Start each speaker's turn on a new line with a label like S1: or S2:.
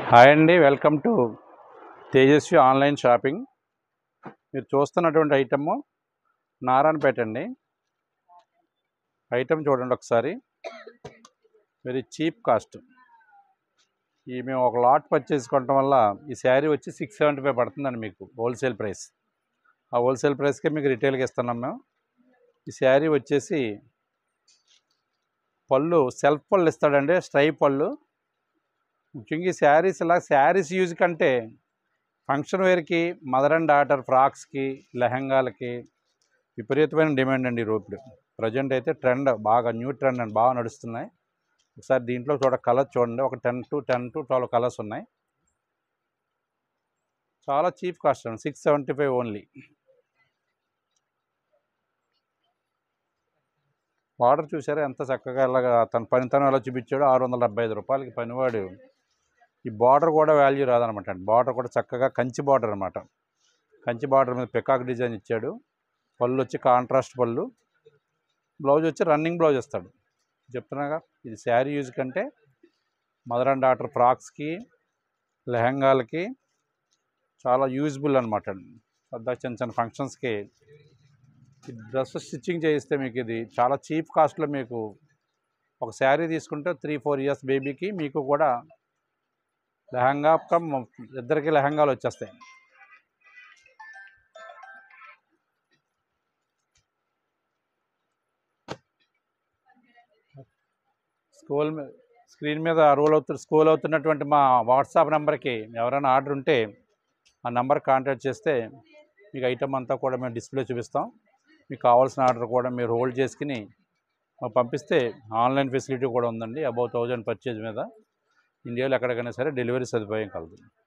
S1: hi అండి welcome to Tejaswi online shopping మీరు చూస్తున్నటువంటి ఐటమ్ నారాయణపేట అండి ఐటమ్ చూడండి ఒకసారి వెరీ చీప్ కాస్ట్ ఈ మేము ఒక లాట్ పర్చేస్ కొనడం వల్ల ఈ శారీ వచ్చి సిక్స్ సెవెంటీ ఫైవ్ పడుతుందండి మీకు హోల్సేల్ ప్రైస్ ఆ హోల్సేల్ ప్రైస్కే మీకు రిటైల్కి ఇస్తున్నాం మేము ఈ శారీ వచ్చేసి పళ్ళు సెల్ఫ్ పళ్ళు ఇస్తాడండి స్ట్రైప్ పళ్ళు ముఖ్యంగా ఈ శారీస్ ఇలా శారీస్ యూజ్ కంటే ఫంక్షన్ వేర్కి మదర్ అండ్ డాటర్ ఫ్రాక్స్కి లెహంగాలకి విపరీతమైన డిమాండ్ అండి ఈ ఇప్పుడు ప్రజెంట్ అయితే ట్రెండ్ బాగా న్యూ ట్రెండ్ అండి బాగా నడుస్తున్నాయి ఒకసారి దీంట్లో చూడ కలర్స్ చూడండి ఒక ten to ten to twelve colours ఉన్నాయి చాలా చీప్ కాస్ట్ అండి six seventy five only border చూసారా ఎంత చక్కగా ఇలాగా తన పనితనం ఎలా చూపించాడో ఆరు వందల డెబ్బై ఐదు రూపాయలకి పనివాడు ఈ బార్డర్ కూడా వాల్యూ రాదనమాట అండి బార్డర్ కూడా చక్కగా కంచి బార్డర్ అనమాట కంచి బార్డర్ మీద పెకాక్ డిజైన్ ఇచ్చాడు పళ్ళు వచ్చి కాంట్రాస్ట్ పళ్ళు బ్లౌజ్ వచ్చి రన్నింగ్ బ్లౌజ్ ఇస్తాడు చెప్తున్నాగా ఇది శారీ యూజ్ కంటే మదర్ అండ్ డాటర్ ఫ్రాక్స్కి లెహంగాలకి చాలా యూజ్బుల్ అనమాట అండి పెద్ద చిన్న చిన్న ఫంక్షన్స్కి ఈ డ్రెస్ స్టిచ్చింగ్ చేయిస్తే మీకు ఇది చాలా చీప్ కాస్ట్లో మీకు ఒక శారీ తీసుకుంటే త్రీ ఫోర్ ఇయర్స్ బేబీకి మీకు కూడా లెహంగా కమ్ ఇద్దరికి లెహంగాలు వచ్చేస్తాయి స్కూల్ మీ- స్క్రీన్ మీద రోల్ అవుతు స్కూల్ అవుతున్నటువంటి మా వాట్సాప్ నెంబర్కి ఎవరైనా ఆర్డర్ ఉంటే ఆ నెంబర్ కాంటాక్ట్ చేస్తే మీకు ఐటమ్ అంతా కూడా మేము డిస్ప్లే చూపిస్తాం మీకు కావాల్సిన ఆర్డర్ కూడా మీరు హోల్డ్ చేసుకుని మాకు పంపిస్తే ఆన్లైన్ ఫెసిలిటీ కూడా ఉందండి అబౌవ్ థౌజండ్ పర్చేజ్ మీద ఇండియాలో ఎక్కడికైనా సరే డెలివరీ సదుపాయం కలదు